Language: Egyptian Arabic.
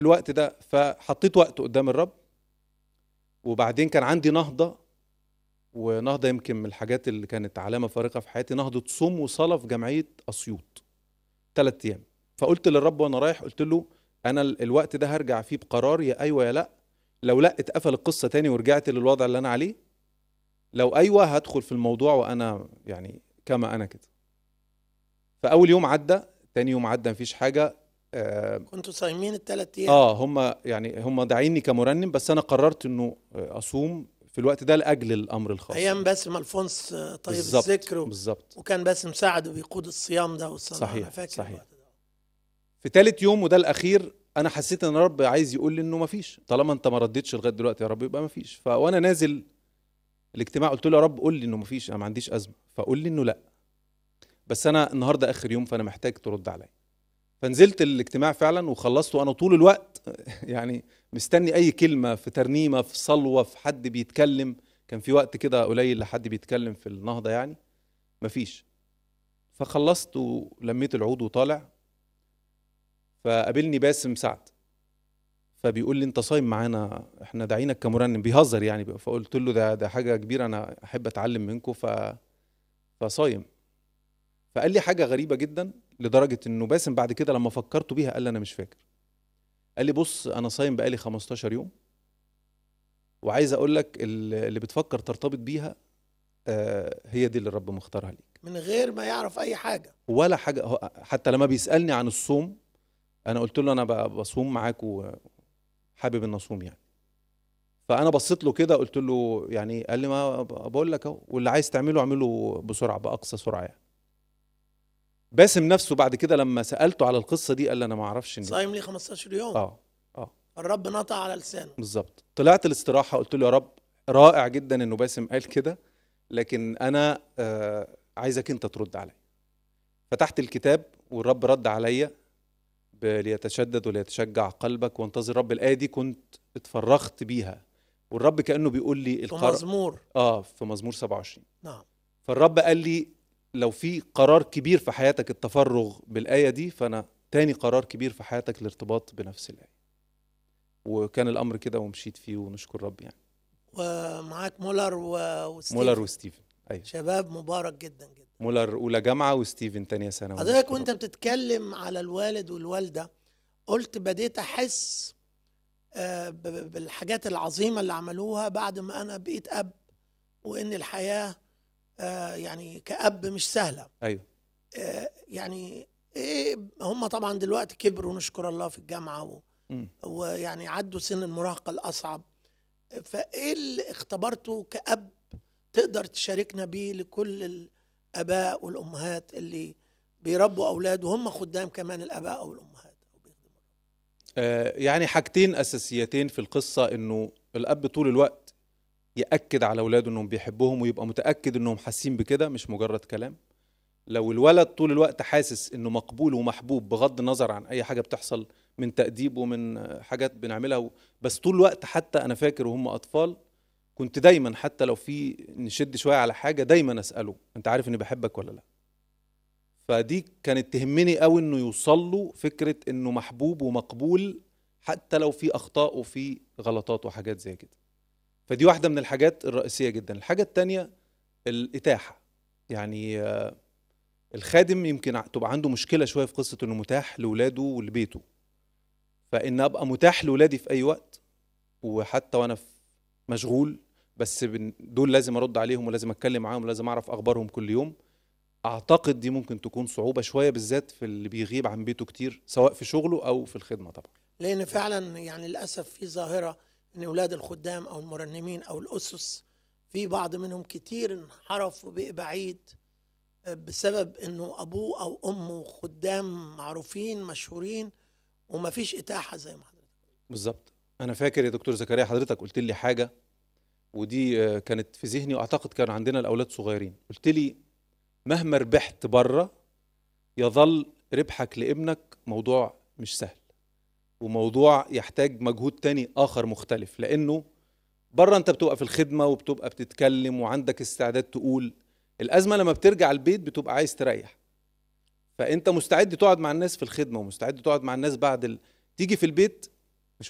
الوقت ده فحطيت وقت قدام الرب وبعدين كان عندي نهضه ونهضه يمكن من الحاجات اللي كانت علامه فارقه في حياتي نهضه صوم وصلاه في جمعيه اسيوط ثلاث ايام فقلت للرب وانا رايح قلت له انا ال- الوقت ده هرجع فيه بقرار يا ايوه يا لا لو لا اتقفل القصه تاني ورجعت للوضع اللي انا عليه لو ايوه هدخل في الموضوع وانا يعني كما انا كده فاول يوم عدى تاني يوم عدى مفيش حاجه آه كنتوا صايمين الثلاث ايام اه هم يعني هم داعيني كمرنم بس انا قررت انه اصوم في الوقت ده لاجل الامر الخاص ايام باسم الفونس آه، طيب بالظبط، الذكر و- بالظبط وكان باسم ساعده بيقود الصيام ده والصلاه صحيح، أنا فاكر صحيح. الوقت ده. في تالت يوم وده الاخير انا حسيت ان الرب عايز يقول لي انه مفيش طالما انت ما ردتش لغايه دلوقتي يا رب يبقى مفيش فوانا نازل الاجتماع قلت له يا رب قول لي انه مفيش انا ما عنديش ازمه فقول لي انه لا بس انا النهارده اخر يوم فانا محتاج ترد عليا فنزلت الاجتماع فعلا وخلصت وانا طول الوقت يعني مستني اي كلمه في ترنيمه في صلوه في حد بيتكلم كان في وقت كده قليل لحد بيتكلم في النهضه يعني مفيش فخلصت ولميت العود وطالع فقابلني باسم سعد فبيقول لي انت صايم معانا احنا داعينك كمرنم بيهزر يعني بقى. فقلت له ده ده حاجه كبيره انا احب اتعلم منكم ف فصايم فقال لي حاجه غريبه جدا لدرجه انه باسم بعد كده لما فكرت بيها قال لي انا مش فاكر قال لي بص انا صايم بقالي 15 يوم وعايز اقول لك اللي اللي بتفكر ترتبط بيها آه، هي دي اللي الرب مختارها ليك من غير ما يعرف اي حاجه ولا حاجه هو- حتى لما بيسالني عن الصوم انا قلت له انا ب- بصوم معاك وحابب ان اصوم يعني فانا بصيت له كده قلت له يعني قال لي ما ب- بقول لك اهو واللي عايز تعمله اعمله بسرعه باقصى سرعه يعني باسم نفسه بعد كده لما سالته على القصه دي قال لي انا ما اعرفش ان صايم لي 15 يوم اه الرب نطع على لسانه بالظبط طلعت الاستراحه قلت له يا رب رائع جدا انه باسم قال كده لكن انا آه عايزك انت ترد عليا فتحت الكتاب والرب رد عليا ب- ليتشدد وليتشجع قلبك وانتظر رب الايه دي كنت اتفرغت بيها والرب كانه بيقول لي في القرار مزمور اه في مزمور 27 نعم فالرب قال لي لو في قرار كبير في حياتك التفرغ بالايه دي فانا تاني قرار كبير في حياتك الارتباط بنفس الايه وكان الامر كده ومشيت فيه ونشكر رب يعني ومعاك مولر و... وستيفن. مولر وستيفن ايوه شباب مبارك جدا جدا مولر اولى جامعه وستيفن تانية ثانوي حضرتك نشكر وانت رب. بتتكلم على الوالد والوالده قلت بديت احس آه، ب- ب- بالحاجات العظيمه اللي عملوها بعد ما انا بقيت اب وان الحياه آه، يعني كاب مش سهله ايوه آه، يعني ايه هم طبعا دلوقتي كبروا نشكر الله في الجامعه و... مم. ويعني عدوا سن المراهقه الاصعب فايه اللي اختبرته كاب تقدر تشاركنا بيه لكل الاباء والامهات اللي بيربوا اولاد وهم خدام كمان الاباء او الامهات آه يعني حاجتين اساسيتين في القصه انه الاب طول الوقت ياكد على اولاده انهم بيحبهم ويبقى متاكد انهم حاسين بكده مش مجرد كلام لو الولد طول الوقت حاسس انه مقبول ومحبوب بغض النظر عن اي حاجه بتحصل من تاديب ومن آه، حاجات بنعملها و- بس طول الوقت حتى انا فاكر وهم اطفال كنت دايما حتى لو في نشد شويه على حاجه دايما اساله انت عارف اني بحبك ولا لا فدي كانت تهمني قوي انه يوصل له فكره انه محبوب ومقبول حتى لو في اخطاء وفي غلطات وحاجات زي كده فدي واحده من الحاجات الرئيسيه جدا الحاجه التانية الاتاحه يعني آه، الخادم يمكن ع- تبقى عنده مشكله شويه في قصه انه متاح لاولاده ولبيته فان ابقى متاح لاولادي في اي وقت وحتى وانا في مشغول بس بن- دول لازم ارد عليهم ولازم اتكلم معاهم ولازم اعرف اخبارهم كل يوم اعتقد دي ممكن تكون صعوبه شويه بالذات في اللي بيغيب عن بيته كتير سواء في شغله او في الخدمه طبعا لان فعلا يعني للاسف في ظاهره ان اولاد الخدام او المرنمين او الاسس في بعض منهم كتير انحرف وبقى بعيد بسبب انه ابوه او امه خدام معروفين مشهورين ومفيش اتاحه زي ما حضرتك بالظبط انا فاكر يا دكتور زكريا حضرتك قلت لي حاجه ودي آه، كانت في ذهني واعتقد كان عندنا الاولاد صغيرين قلت لي مهما ربحت بره يظل ربحك لابنك موضوع مش سهل وموضوع يحتاج مجهود تاني اخر مختلف لانه بره انت بتبقى في الخدمه وبتبقى بتتكلم وعندك استعداد تقول الازمه لما بترجع البيت بتبقى عايز تريح فانت مستعد تقعد مع الناس في الخدمه ومستعد تقعد مع الناس بعد ال... تيجي في البيت